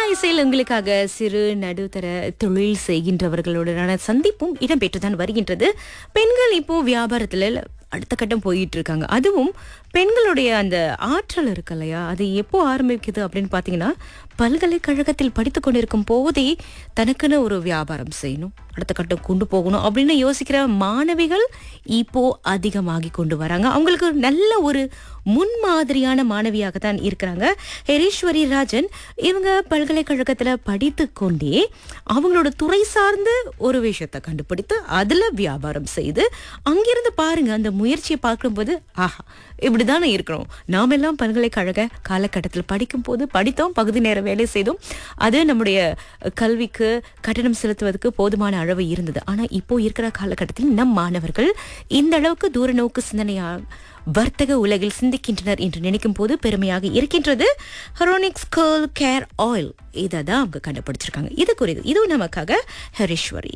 இசையில் உங்களுக்காக சிறு நடுத்தர தொழில் செய்கின்றவர்களுடனான சந்திப்பும் இடம்பெற்றுதான் வருகின்றது பெண்கள் இப்போ வியாபாரத்துல அடுத்த கட்டம் போயிட்டு இருக்காங்க அதுவும் பெண்களுடைய அந்த ஆற்றல் இருக்கு இல்லையா அது எப்போ ஆரம்பிக்குது அப்படின்னு பார்த்தீங்கன்னா பல்கலைக்கழகத்தில் படித்து கொண்டிருக்கும் போதே தனக்குன்னு ஒரு வியாபாரம் செய்யணும் அடுத்த கட்டம் கொண்டு போகணும் அப்படின்னு யோசிக்கிற மாணவிகள் இப்போ அதிகமாகி கொண்டு வராங்க அவங்களுக்கு நல்ல ஒரு முன்மாதிரியான மாணவியாக தான் இருக்கிறாங்க ஹெரீஸ்வரி ராஜன் இவங்க பல்கலைக்கழகத்துல படித்து கொண்டே அவங்களோட துறை சார்ந்து ஒரு விஷயத்தை கண்டுபிடித்து அதுல வியாபாரம் செய்து அங்கிருந்து பாருங்க அந்த முயற்சியை பார்க்கும்போது ஆஹா இப்படிதானே இருக்கிறோம் நாம் எல்லாம் பல்கலைக்கழக காலகட்டத்தில் படிக்கும் போது படித்தோம் பகுதி நேர வேலை செய்தோம் அது நம்முடைய கல்விக்கு கட்டணம் செலுத்துவதற்கு போதுமான அளவு இருந்தது ஆனா இப்போ இருக்கிற காலகட்டத்தில் நம் மாணவர்கள் இந்த அளவுக்கு தூர நோக்கு சிந்தனையா வர்த்தக உலகில் சிந்திக்கின்றனர் என்று நினைக்கும் போது பெருமையாக இருக்கின்றது ஹரோனிக்ஸ் கேர்ள் கேர் ஆயில் இதை தான் அவங்க கண்டுபிடிச்சிருக்காங்க இது குறித்து இதுவும் நமக்காக ஹரீஸ்வரி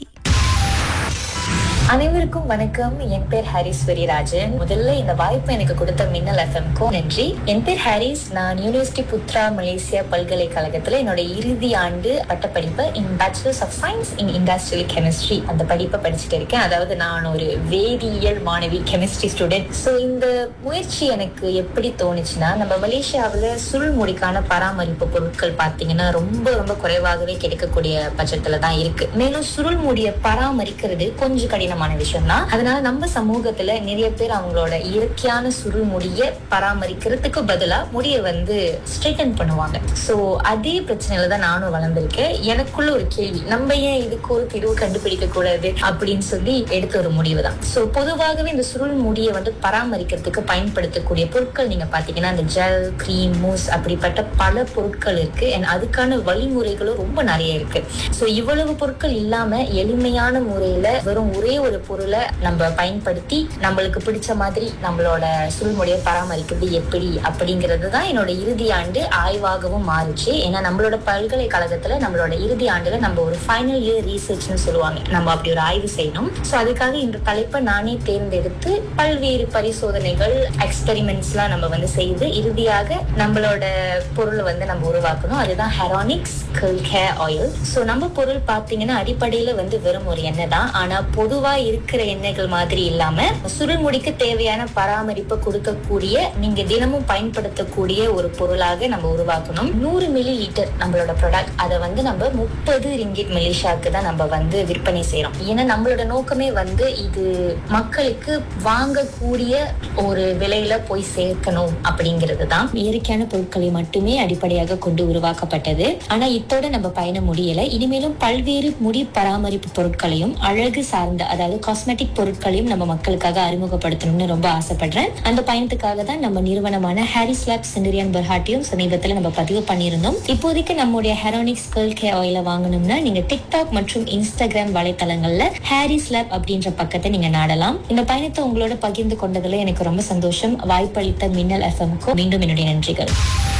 அனைவருக்கும் வணக்கம் என் பேர் ஹாரிஸ்வரி ராஜன் முதல்ல இந்த வாய்ப்பு எனக்கு கொடுத்த மின்னல் எஃப்எம்க்கும் நன்றி என் பேர் ஹாரிஸ் நான் யூனிவர்சிட்டி புத்ரா மலேசியா பல்கலைக்கழகத்துல என்னோட இறுதி ஆண்டு பட்டப்படிப்பை in bachelors of science in industrial chemistry அந்த படிப்பை படிச்சுட்டு இருக்கேன் அதாவது நான் ஒரு வேதியியல் மாணவி கெமிஸ்ட்ரி ஸ்டூடெண்ட் ஸோ இந்த முயற்சி எனக்கு எப்படி தோணுச்சுன்னா நம்ம மலேசியாவில் சுருள்முடிக்கான பராமரிப்பு பொருட்கள் பார்த்தீங்கன்னா ரொம்ப ரொம்ப குறைவாகவே கிடைக்கக்கூடிய பட்சத்துல தான் இருக்கு மேலும் சுருள்முடியை பராமரிக்கிறது கொஞ்சம் கடினமான விஷயம் தான் அதனால நம்ம சமூகத்துல நிறைய பேர் அவங்களோட இயற்கையான சுருள் முடிய பராமரிக்கிறதுக்கு பதிலா முடிய வந்து ஸ்ட்ரைட்டன் பண்ணுவாங்க சோ அதே பிரச்சனையில தான் நானும் வளர்ந்திருக்கேன் எனக்குள்ள ஒரு கேள்வி நம்ம ஏன் இதுக்கு ஒரு தீர்வு கண்டுபிடிக்க கூடாது அப்படின்னு சொல்லி எடுத்த ஒரு முடிவு தான் சோ பொதுவாகவே இந்த சுருள் முடியை வந்து பராமரிக்கிறதுக்கு பயன்படுத்தக்கூடிய பொருட்கள் நீங்க பாத்தீங்கன்னா இந்த ஜெல் கிரீம் மூஸ் அப்படிப்பட்ட பல பொருட்கள் இருக்கு and அதுக்கான வழிமுறைகளும் ரொம்ப நிறைய இருக்கு சோ இவ்வளவு பொருட்கள் இல்லாம எளிமையான முறையில வெறும் ஒரே ஒரு பொருளை நம்ம பயன்படுத்தி நம்மளுக்கு பிடிச்ச மாதிரி நம்மளோட சுருள்முடியை பராமரிக்கிறது எப்படி அப்படிங்கிறது தான் என்னோட இறுதி ஆண்டு ஆய்வாகவும் மாறுச்சு ஏன்னா நம்மளோட பல்கலைக்கழகத்துல நம்மளோட இறுதி ஆண்டுல நம்ம ஒரு ஃபைனல் இயர் ரீசர்ச்னு சொல்லுவாங்க நம்ம அப்படி ஒரு ஆய்வு செய்யணும் ஸோ அதுக்காக இந்த தலைப்பை நானே தேர்ந்தெடுத்து பல்வேறு பரிசோதனைகள் எக்ஸ்பெரிமெண்ட்ஸ் எல்லாம் நம்ம வந்து செய்து இறுதியாக நம்மளோட பொருளை வந்து நம்ம உருவாக்கணும் அதுதான் ஹெரானிக்ஸ் கேர் ஆயில் ஸோ நம்ம பொருள் பார்த்தீங்கன்னா அடிப்படையில வந்து வெறும் ஒரு எண்ணெய் தான் ஆனா பொதுவா இருக்கிற எண்ணெய்கள் மாதிரி இல்லாம சுருள்முடிக்கு தேவையான பராமரிப்பை கொடுக்கக்கூடிய நீங்க தினமும் பயன்படுத்தக்கூடிய ஒரு பொருளாக நம்ம உருவாக்கணும் நூறு மில்லி லிட்டர் நம்மளோட ப்ராடக்ட் அதை வந்து நம்ம முப்பது ரிங்கிட் மலேசியாவுக்கு தான் நம்ம வந்து விற்பனை செய்யறோம் ஏன்னா நம்மளோட நோக்கமே வந்து இது மக்களுக்கு வாங்கக்கூடிய ஒரு விலையில போய் சேர்க்கணும் அப்படிங்கிறது தான் இயற்கையான பொருட்களை மட்டுமே அடிப்படையாக கொண்டு உருவாக்கப்பட்டது ஆனா இத்தோட நம்ம பயணம் முடியல இனிமேலும் பல்வேறு முடி பராமரிப்பு பொருட்களையும் அழகு சார்ந்த அதாவது காஸ்மெட்டிக் பொருட்களையும் நம்ம மக்களுக்காக அறிமுகப்படுத்தணும்னு ரொம்ப ஆசைப்படுறேன் அந்த பயணத்துக்காக தான் நம்ம நிறுவனமான ஹாரிஸ் லேப் சிண்டரியான் பர்ஹாட்டியும் சமீபத்துல நம்ம பதிவு பண்ணியிருந்தோம் இப்போதைக்கு நம்முடைய ஹெரோனிக்ஸ் கேர்ள் கே ஆயில வாங்கணும்னா நீங்க டிக்டாக் மற்றும் இன்ஸ்டாகிராம் வலைத்தளங்கள்ல ஹாரிஸ் லேப் அப்படின்ற பக்கத்தை நீங்க நாடலாம் இந்த பயணத்தை உங்களோட பகிர்ந்து கொண்டதுல எனக்கு ரொம்ப சந்தோஷம் வாய்ப்பளித்த மின்னல் எஃப்எம்க்கும் மீண்டும் என்னுடைய நன்றிகள்